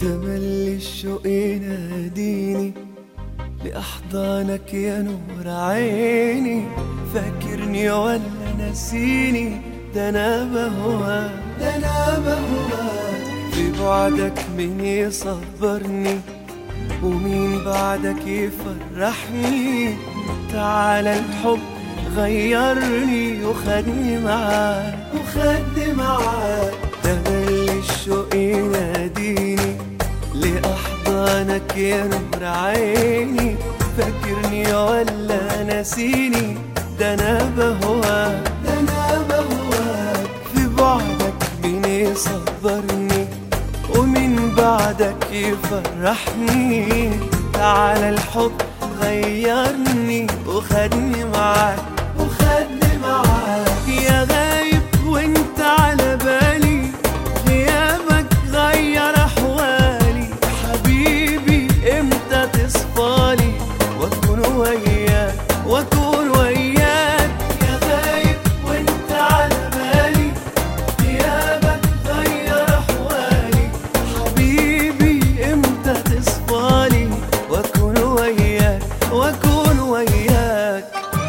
تملي الشوق يناديني لأحضانك يا نور عيني فاكرني ولا نسيني ده أنا بهواك ده أنا بهواك في بعدك مين يصبرني ومين بعدك يفرحني تعالى الحب غيرني وخدني معاك وخدني معاك تملي الشوق يناديني لأحضانك يا نور عيني فاكرني ولا ناسيني ده أنا بهواك ده أنا بهواك في بعدك مين يصبرني ومن بعدك يفرحني تعالى الحب غيرني وخدني معاك وخدني معاك يا غايب وانت على بالي غيابك غير احوالي حبيبي امتى تصفالي واكون وياك واكون وياك يا غايب وانت على بالي غيابك غير احوالي حبيبي امتى تصفالي واكون وياك واكون وياك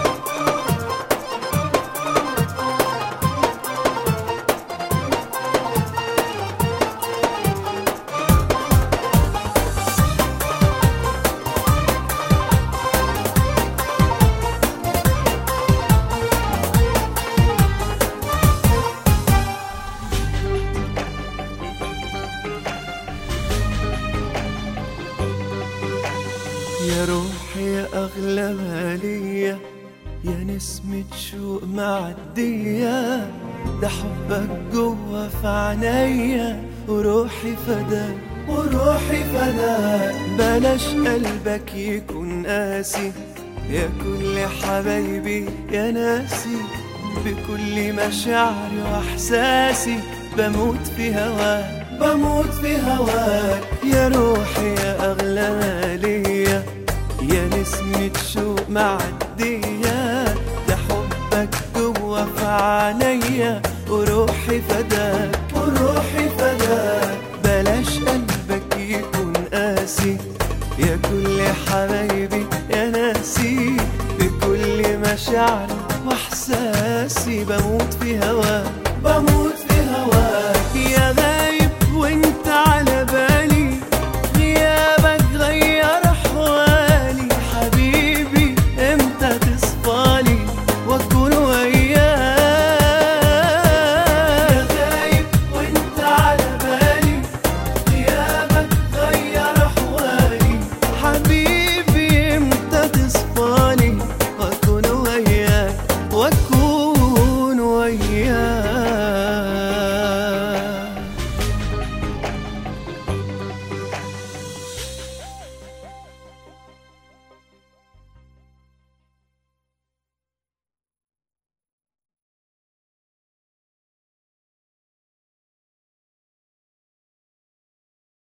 يا روحي يا أغلى مالية يا نسمة شوق معدية ده حبك جوا في عينيا وروحي فداك وروحي فداك بلاش قلبك يكون قاسي يا كل حبايبي يا ناسي بكل مشاعري واحساسي بموت في هواك بموت في هواك يا روحي يا اغلى مالية يا نسمة شوق معدية ده حبك جوا في عينيا وروحي فداك وروحي فداك بلاش قلبك يكون قاسي يا كل حبايبي يا ناسي بكل مشاعري واحساسي بموت في هواك بموت في هواك